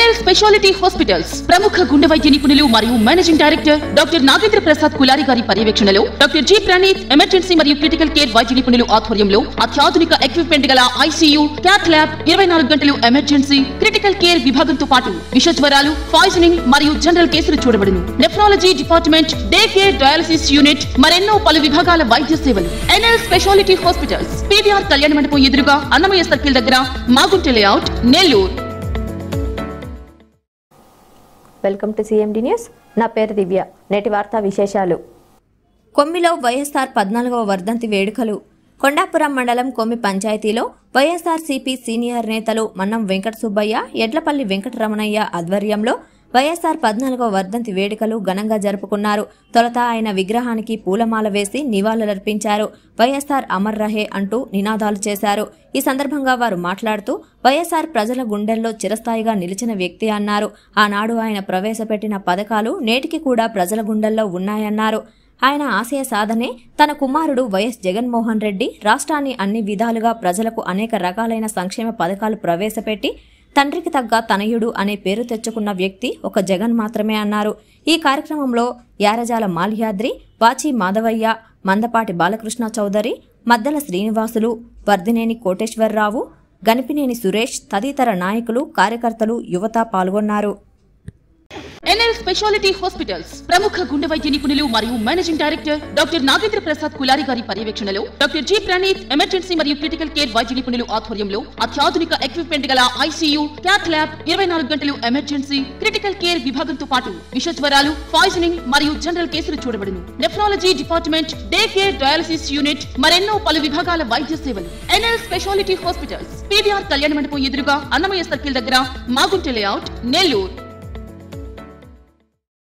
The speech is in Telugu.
ఎన్ఎల్ స్పెషాలిటీ హాస్పిటల్స్ ప్రముఖ గుండె వైద్య నిపుణులు మరియు managing director doctor Nagendra Prasad Kulari గారి పర్యవేక్షణలో డాక్టర్ జి ప్రణీత్ ఎమర్జెన్సీ మరియు క్రిటికల్ కేర్ వైద్య నిపుణులు ఆధ్వర్యంలో అత్యాధునిక ఎక్విప్మెంట్ గల ఐసీయూ క్యాట్ ల్యాబ్ ఇరవై నాలుగు గంటలు ఎమర్జెన్సీ క్రిటికల్ కేర్ విభాగంతో పాటు విష జ్వరాలు పాయిజనింగ్ మరియు జనరల్ కేసులు చూడబడును nephrology department day care dialysis unit మరెన్నో పలు విభాగాల వైద్య సేవలు ఎన్ఎల్ స్పెషాలిటీ హాస్పిటల్స్ పీవీఆర్ కళ్యాణ మండపం ఎదురుగా అన్నమయ్య సర్కిల్ దగ్గర Magunta layout Nellore welcome to CMD news నా పేరు దివ్య నేటి వార్తా విశేషాలు కొమ్మిలో వైఎస్ఆర్ పద్నాలుగవ వర్ధంతి వేడుకలు కొండాపురం మండలం కొమ్మి పంచాయతీలో వైఎస్ఆర్సీపీ సీనియర్ నేతలు మన్నం వెంకట సుబ్బయ్య ఎడ్లపల్లి వెంకటరమణయ్య ఆధ్వర్యంలో వైఎస్ఆర్ పద్నాలుగవ వర్ధంతి వేడుకలు ఘనంగా జరుపుకున్నారు తొలుత ఆయన విగ్రహానికి పూలమాల వేసి నివాళులర్పించారు వైఎస్ఆర్ అమర్ రహే అంటూ నినాదాలు చేశారు ఈ సందర్భంగా వారు మాట్లాడుతూ వైఎస్ఆర్ ప్రజల గుండెల్లో చిరస్థాయిగా నిలిచిన వ్యక్తి అన్నారు ఆనాడు ఆయన ప్రవేశపెట్టిన పథకాలు నేటికి కూడా ప్రజల గుండెల్లో ఉన్నాయన్నారు ఆయన ఆశయ సాధనే తన కుమారుడు వైఎస్ జగన్మోహన్ రెడ్డి రాష్ట్రాన్ని అన్ని విధాలుగా ప్రజలకు అనేక రకాలైన సంక్షేమ పథకాలు ప్రవేశపెట్టి తండ్రికి తగ్గ తనయుడు అనే పేరు తెచ్చుకున్న వ్యక్తి ఒక జగన్ మాత్రమే అన్నారు ఈ కార్యక్రమంలో యారజాల మాల్యాద్రి వాచి మాధవయ్య మందపాటి బాలకృష్ణ చౌదరి మద్దల శ్రీనివాసులు వర్ధినేని కోటేశ్వరరావు గనిపినేని సురేష్ తదితర నాయకులు కార్యకర్తలు యువత పాల్గొన్నారు ఎన్ఎల్ స్పెషాలిటీ హాస్పిటల్స్ ప్రముఖ గుండె వైద్య నిపుణులు మరియు managing director doctor Nagendra Prasad Kulari గారి పర్యవేక్షణలో డాక్టర్ జి ప్రణీత్ ఎమర్జెన్సీ మరియు క్రిటికల్ కేర్ వైద్య నిపుణులు ఆధ్వర్యంలో అత్యాధునిక ఎక్విప్మెంట్ గల ఐసీయూ క్యాట్ ల్యాబ్ ఇరవై నాలుగు గంటలు ఎమర్జెన్సీ క్రిటికల్ కేర్ విభాగంతో పాటు విష జ్వరాలు పాయిజనింగ్ మరియు జనరల్ కేసులు చూడబడును nephrology department day care dialysis unit మరెన్నో పలు విభాగాల వైద్య సేవలు ఎన్ఎల్ స్పెషాలిటీ హాస్పిటల్స్ పీవీఆర్ కళ్యాణ మండపం ఎదురుగా అన్నమయ్య సర్కిల్ దగ్గర మాగుంట లేఅవుట్ నెల్లూరు